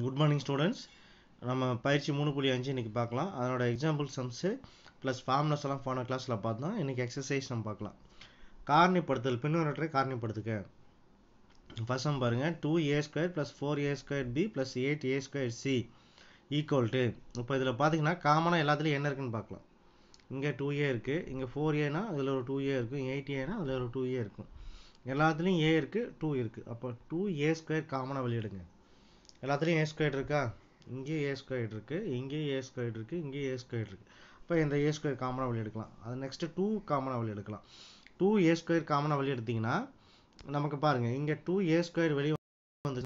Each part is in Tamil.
குட் மார்னிங் ஸ்டூடெண்ட்ஸ் நம்ம பயிற்சி மூணு புள்ளி அஞ்சு இன்றைக்கி பார்க்கலாம் அதனோட எக்ஸாம்பிள் சம்ஸு ப்ளஸ் ஃபார்முலாஸ் எல்லாம் போன கிளாஸில் பார்த்தோம் இன்றைக்கி எக்ஸசைஸ் நம்ம பார்க்கலாம் காரணிப்படுத்தல் பின்வரற்றை காரணிப்படுத்துக ஃபர்ஸ்ட் சம் பாருங்கள் two A square plus four A square B plus eight A square C equal to இப்போ இதில் பார்த்தீங்கன்னா காமனாக எல்லாத்துலேயும் என்ன இருக்குன்னு பார்க்கலாம் இங்கே டூ ஏ இருக்குது இங்கே ஃபோர் ஏனா அதில் ஒரு டூ ஏ இருக்கும் எயிட் ஏனா அதில் ஒரு டூ ஏ இருக்கும் எல்லாத்துலேயும் ஏ இருக்குது டூ இருக்குது அப்போ டூ ஏ ஸ்கொயர் காமனாக வெளியிடுங்க எல்லாத்துலேயும் ஏ ஸ்கொயர் இருக்கா இங்கே ஏ ஸ்கொயர் இருக்குது இங்கே ஏ ஸ்கொயர் இருக்குது இங்கே ஏ ஸ்கொயர் இருக்குது இப்போ இந்த ஏ ஸ்கொயர் காமனாக வெளியே எடுக்கலாம் அது நெக்ஸ்ட்டு டூ காமனாக வெளியே எடுக்கலாம் டூ ஏ ஸ்கொயர் காமனாக வெளியே எடுத்திங்கன்னா நமக்கு பாருங்கள் இங்கே டூ ஏ ஸ்கொயர் வெளியே வந்து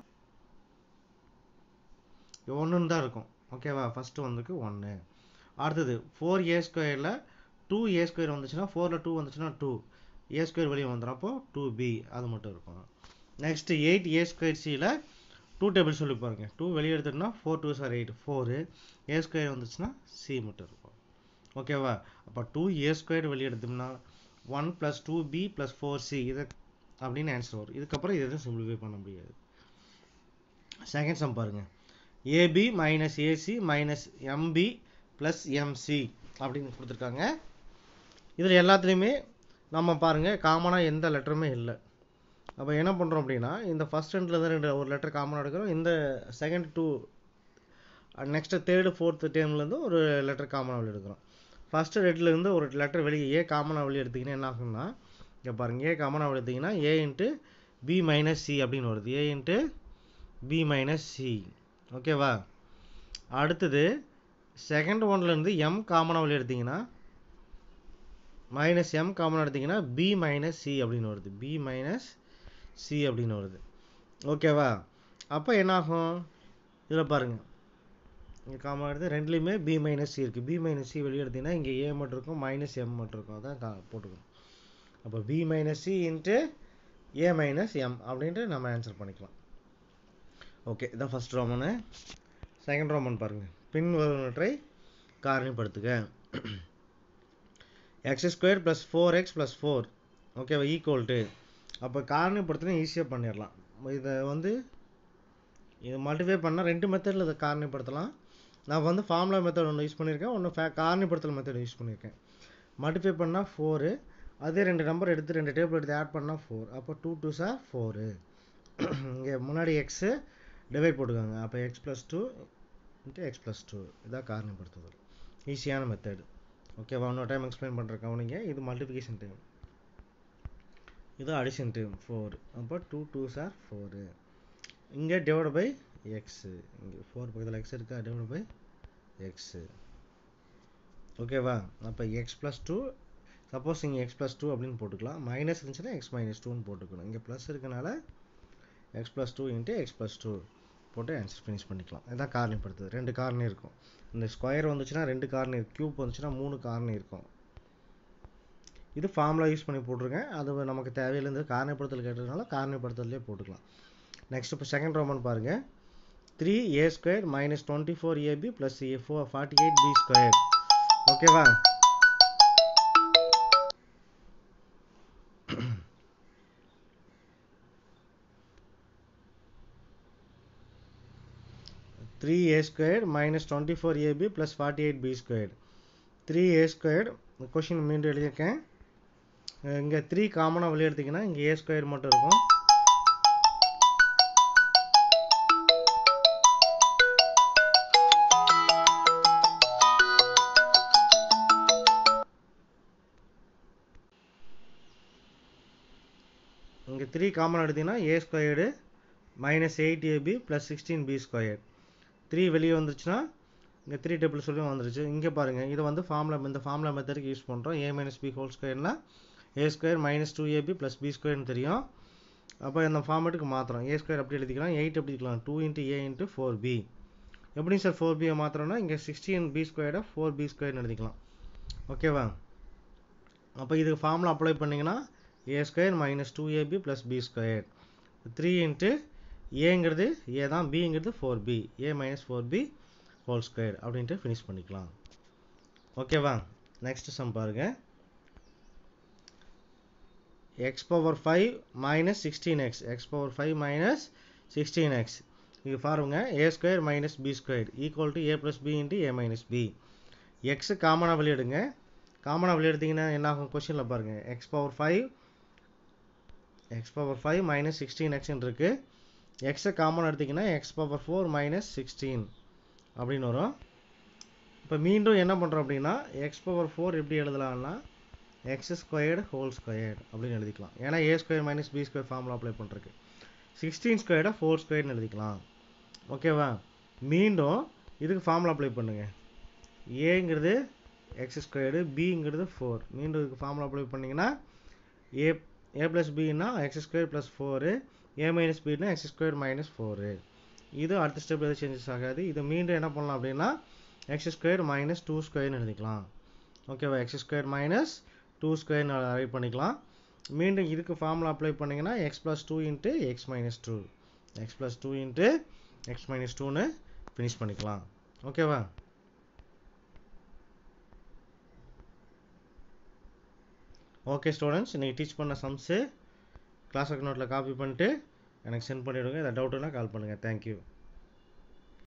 ஒன்றுன்னு தான் இருக்கும் ஓகேவா ஃபஸ்ட்டு வந்துக்கு ஒன்று அடுத்தது ஃபோர் ஏ ஸ்கொயரில் டூ ஏ ஸ்கொயர் வந்துச்சுன்னா ஃபோரில் டூ வந்துச்சுன்னா டூ ஏ ஸ்கொயர் வெளியே வந்துடும் அப்போ டூ பி அது மட்டும் இருக்கும் நெக்ஸ்ட்டு எயிட் ஏ ஸ்கொயர் சியில் டூ டேபிள் சொல்லி பாருங்க டூ வெளியே எடுத்துட்டோம்னா ஃபோர் டூ சார் எயிட் ஃபோரு ஏ ஸ்கொயர் வந்துச்சுன்னா சி மட்டும் இருக்கும் ஓகேவா அப்போ டூ ஏ ஸ்கொயர் வெளியே எடுத்தோம்னா one plus two B plus four C இதை அப்படின்னு ஆன்சர் வரும் இதுக்கப்புறம் இதை எதுவும் சிம்பிளிஃபை பண்ண முடியாது செகண்ட் சம் பாருங்க AB minus AC minus MB plus MC அப்படின்னு கொடுத்துருக்காங்க இதில் எல்லாத்துலேயுமே நம்ம பாருங்கள் காமனாக எந்த லெட்டருமே இல்லை அப்போ என்ன பண்ணுறோம் அப்படின்னா இந்த ஃபஸ்ட் ரெண்டுலேருந்து ரெண்டு ஒரு லெட்டர் காமனாக எடுக்கிறோம் இந்த second two next third fourth டேம்லேருந்து ஒரு லெட்டர் காமனாக வெளியே எடுக்கிறோம் ஃபஸ்ட்டு ரெண்டுலேருந்து ஒரு லெட்டர் வெளியே ஏ காமனாக வெளியே எடுத்திங்கன்னா என்ன ஆகும்னா இங்கே பாருங்கள் ஏ காமனாக வெளியே எடுத்திங்கன்னா A into B minus C அப்படின்னு வருது A into B minus C ஓகேவா அடுத்தது செகண்ட் ஒன்லேருந்து எம் காமனாக வெளியே எடுத்திங்கன்னா மைனஸ் எம் காமனாக எடுத்திங்கன்னா பி மைனஸ் சி அப்படின்னு வருது பி மைனஸ் சி அப்படின்னு வருது ஓகேவா அப்போ என்னாகும் இதில் பாருங்கள் இங்கே காமனாக எடுத்து ரெண்டுலேயுமே பி மைனஸ் சி இருக்குது பி மைனஸ் சி வெளியே எடுத்திங்கன்னா இங்கே ஏ மட்டும் இருக்கும் மைனஸ் எம் மட்டும் இருக்கும் அதான் கா போட்டுக்கணும் அப்போ B minus C into A minus M அப்படின்ட்டு நம்ம ஆன்சர் பண்ணிக்கலாம் ஓகே இதான் ஃபஸ்ட் ரோமனு செகண்ட் ரோமன் பாருங்கள் பின் வருவனற்றை காரணிப்படுத்துக X square plus four X plus four ஓகேவா ஈக்குவல் டு அப்போ காரணிப்படுத்தினா ஈஸியாக பண்ணிடலாம் இதை வந்து இது மல்டிஃபை பண்ணால் ரெண்டு மெத்தடில் இதை காரணிப்படுத்தலாம் நான் வந்து ஃபார்முலா மெத்தட் ஒன்று யூஸ் பண்ணியிருக்கேன் ஒன்று ஃபே காரணிப்படுத்தல் மெத்தட் யூஸ் பண்ணியிருக்கேன் மல்டிஃபை பண்ணால் ஃபோரு அதே ரெண்டு நம்பர் எடுத்து ரெண்டு டேபிள் எடுத்து ஆட் பண்ணால் ஃபோர் அப்போ டூ டூ சார் ஃபோரு இங்கே முன்னாடி எக்ஸு டிவைட் போட்டுக்கோங்க அப்போ X plus two into X plus two இதான் காரணிப்படுத்துதல் ஈஸியான மெத்தடு ஓகேவா இன்னொரு டைம் எக்ஸ்பிளைன் பண்ணுற கவனிங்க இது மல்டிப்ளிகேஷன் டைம் இது அடிஷன் டைம் ஃபோர் அப்போ டூ டூ சார் ஃபோரு இங்கே டிவைட் பை எக்ஸு இங்கே ஃபோர் பக்கத்தில் எக்ஸ் இருக்கா டிவைட் பை எக்ஸு ஓகேவா அப்போ எக்ஸ் ப்ளஸ் டூ சப்போஸ் இங்கே எக்ஸ் ப்ளஸ் டூ அப்படின்னு போட்டுக்கலாம் மைனஸ் இருந்துச்சுன்னா எக்ஸ் மைனஸ் டூன்னு போட்டுக்கணும் இங்கே ப்ளஸ் இருக்கனால X plus two into X plus two போட்டு ஆன்சர் ஃபினிஷ் பண்ணிக்கலாம் இதான் காரணிப்படுத்துது ரெண்டு காரணி இருக்கும் இந்த ஸ்கொயர் வந்துச்சுன்னா ரெண்டு காரணி க்யூப் வந்துச்சுன்னா மூணு காரணி இருக்கும் இது ஃபார்முலா யூஸ் பண்ணி போட்டிருக்கேன் அது நமக்கு தேவையில்லை காரணிப்படுத்தல் கேட்டதுனால காரணிப்படுத்தலே போட்டுக்கலாம் நெக்ஸ்ட் இப்போ செகண்ட் ரோமன் பாருங்கள் three A square minus twenty four AB plus A four forty eight B square ஓகேவா three A square minus twenty four AB plus forty eight B square three A square question மீண்டும் எழுதியிருக்கேன் இங்கே த்ரீ காமனாக வெளியே எடுத்திங்கன்னா இங்கே ஏ ஸ்கொயர் மட்டும் இருக்கும் இங்கே த்ரீ காமன் எடுத்திங்கன்னா A squared minus eight AB plus sixteen B square three வெளியே வந்துருச்சுன்னா இங்கே த்ரீ டேபிள் சொல்லி வந்துருச்சு இங்கே பாருங்கள் இதை வந்து ஃபார்முலா இந்த ஃபார்முலா மெத்தடுக்கு யூஸ் பண்ணுறோம் ஏ மைனஸ் பி ஹோல் ஸ்கொயர்னா A square minus two AB plus B ஸ்கொயர்னு தெரியும் அப்போ இந்த ஃபார்மேட்டுக்கு மாத்திரம் ஏ ஸ்கொயர் அப்படி எழுதிக்கலாம் எயிட் எப்படி எழுதிக்கலாம் two into A into four B எப்படி சார் ஃபோர் பியை மாத்திரம்னா இங்கே சிக்ஸ்டீன் பி ஸ்கொயர்டை ஃபோர் பி ஸ்கொயர்னு எழுதிக்கலாம் ஓகேவா அப்போ இதுக்கு ஃபார்முலா அப்ளை பண்ணிங்கன்னா A square minus two AB plus B square three into ஏங்கிறது ஏ தான் பிங்கிறது four B A minus four B whole square அப்படின்ட்டு ஃபினிஷ் பண்ணிக்கலாம் ஓகேவா நெக்ஸ்ட் சம் பாருங்க X power five minus sixteen X X power five minus sixteen X இது ஃபார்முங்க A square minus B square equal to A plus B into A minus B X காமனாக வெளியிடுங்க காமனாக வெளியெடுத்தீங்கன்னா என்ன ஆகும் கொஷினில் பாருங்கள் X power five X power five minus sixteen எக்ஸ்ன்னு இருக்குது எக்ஸை காமன் எடுத்திங்கன்னா X power four minus sixteen அப்படின்னு வரும் இப்போ மீண்டும் என்ன பண்ணுறோம் அப்படின்னா எக்ஸ் பவர் ஃபோர் எப்படி எழுதலாம்னா எக்ஸ் ஸ்கொயர்டு ஹோல் ஸ்கொயர்டு அப்படின்னு எழுதிக்கலாம் ஏன்னா A square minus B square formula apply பண்ணுறதுக்கு சிக்ஸ்டீன் ஸ்கொயர்டை ஃபோர் ஸ்கொயர்னு எழுதிக்கலாம் ஓகேவா மீண்டும் இதுக்கு ஃபார்முலா அப்ளை பண்ணுங்கள் ஏங்கிறது எக்ஸ் ஸ்கொயர்டு பிங்கிறது ஃபோர் மீண்டும் இதுக்கு ஃபார்முலா அப்ளை பண்ணிங்கன்னா ஏ ஏ ப்ளஸ் பின்னா X square plus four A minus பின்னா எக்ஸ் ஸ்கொயர் மைனஸ் ஃபோரு இது அடுத்த ஸ்டெப் எதுவும் சேஞ்சஸ் ஆகாது இது மீண்டும் என்ன பண்ணலாம் அப்படின்னா எக்ஸ் ஸ்கொயர் மைனஸ் டூ ஸ்கொயர்னு எழுதிக்கலாம் ஓகேவா எக்ஸ் ஸ்கொயர் மைனஸ் டூ ஸ்கொயர்னு அரைவ் பண்ணிக்கலாம் மீண்டும் இதுக்கு ஃபார்முலா அப்ளை பண்ணிங்கன்னா X plus two into X minus two X plus two into X minus டூன்னு ஃபினிஷ் பண்ணிக்கலாம் ஓகேவா ஓகே ஸ்டூடெண்ட்ஸ் இன்றைக்கி டீச் பண்ண சம்ஸு கிளாஸ் நோட்டில் காப்பி பண்ணிட்டு எனக்கு சென்ட் பண்ணிவிடுங்க ஏதாவது டவுட்டுன்னா கால் பண்ணுங்கள் தேங்க்யூ